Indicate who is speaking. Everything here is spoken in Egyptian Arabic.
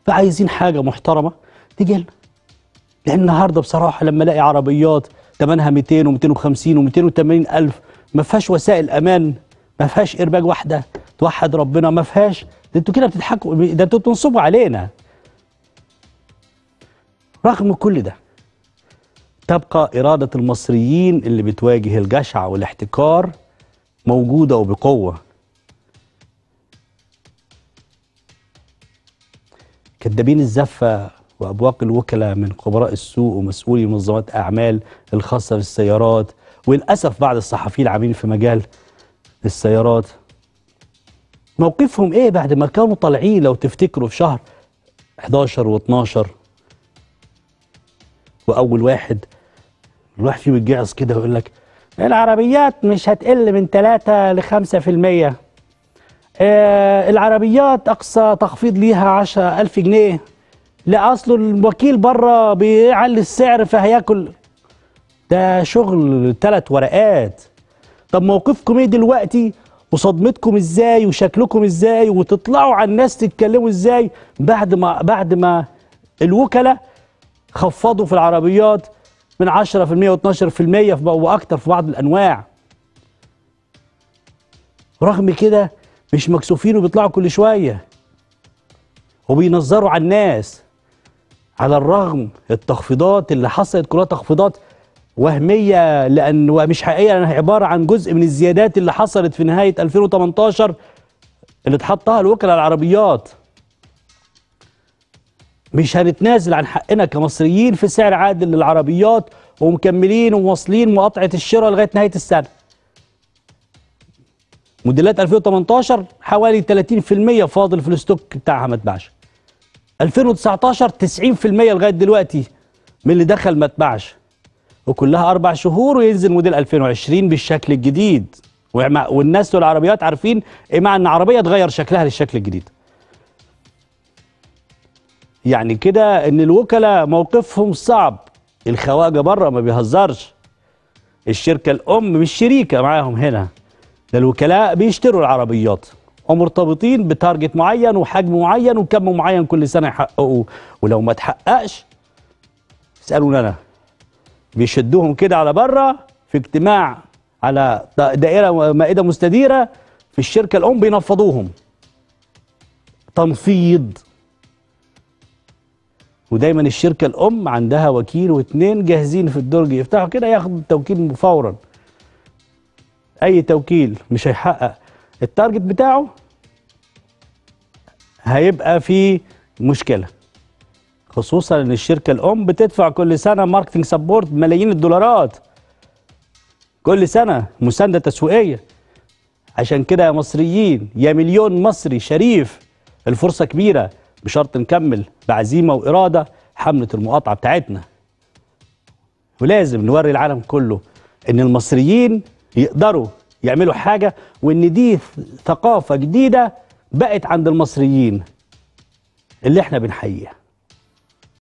Speaker 1: فعايزين حاجه محترمه تيجي لنا لان النهارده بصراحه لما الاقي عربيات ثمنها 200 و250 و280 الف ما فيهاش وسائل امان ما فيهاش ارباج واحده توحد ربنا ما فيهاش ده انتوا كده بتضحكوا ده انتوا بتنصبوا علينا رغم كل ده تبقى إرادة المصريين اللي بتواجه الجشع والاحتكار موجودة وبقوة كدابين الزفة وأبواق الوكلاء من خبراء السوق ومسؤولي منظمات أعمال الخاصة بالسيارات وللأسف بعض الصحفيين العاملين في مجال السيارات موقفهم إيه بعد ما كانوا طالعين لو تفتكروا في شهر 11 و12 وأول واحد الواحد فيهم يتجعص كده ويقول لك العربيات مش هتقل من 3 ل 5% آه العربيات أقصى تخفيض ليها 10000 جنيه لا أصله الوكيل بره بيعلي السعر فهياكل ده شغل ثلاث ورقات طب موقفكم ايه دلوقتي وصدمتكم ازاي وشكلكم ازاي وتطلعوا على الناس تتكلموا ازاي بعد ما بعد ما الوكلاء خفضوا في العربيات من 10% و12% واكتر في بعض الانواع رغم كده مش مكسوفين وبيطلعوا كل شويه وبينظروا على الناس على الرغم التخفيضات اللي حصلت كلها تخفيضات وهميه لان ومش حقيقيه لانها عباره عن جزء من الزيادات اللي حصلت في نهايه 2018 اللي اتحطها الوكلاء العربيات مش هنتنازل عن حقنا كمصريين في سعر عادل للعربيات ومكملين ومواصلين مقاطعه الشراء لغايه نهايه السنه. موديلات 2018 حوالي 30% فاضل في الستوك بتاعها ما اتباعش. 2019 90% لغايه دلوقتي من اللي دخل ما اتباعش. وكلها اربع شهور وينزل موديل 2020 بالشكل الجديد. والناس والعربيات عارفين ايه معنى ان عربيه تغير شكلها للشكل الجديد. يعني كده ان الوكلاء موقفهم صعب الخواجه بره ما بيهزرش الشركه الام مش شريكه معاهم هنا ده الوكلاء بيشتروا العربيات ومرتبطين بتارجت معين وحجم معين وكم معين كل سنه يحققوه ولو ما تحققش اسالوني انا بيشدوهم كده على بره في اجتماع على دائره مائده مستديره في الشركه الام بينفضوهم تنفيض ودايما الشركه الام عندها وكيل واثنين جاهزين في الدرج يفتحوا كده ياخدوا التوكيل فورا اي توكيل مش هيحقق التارجت بتاعه هيبقى في مشكله خصوصا ان الشركه الام بتدفع كل سنه ماركتنج سبورت ملايين الدولارات كل سنه مسانده تسويقيه عشان كده يا مصريين يا مليون مصري شريف الفرصه كبيره بشرط نكمل بعزيمه واراده حمله المقاطعه بتاعتنا ولازم نوري العالم كله ان المصريين يقدروا يعملوا حاجه وان دي ثقافه جديده بقت عند المصريين اللي احنا بنحييها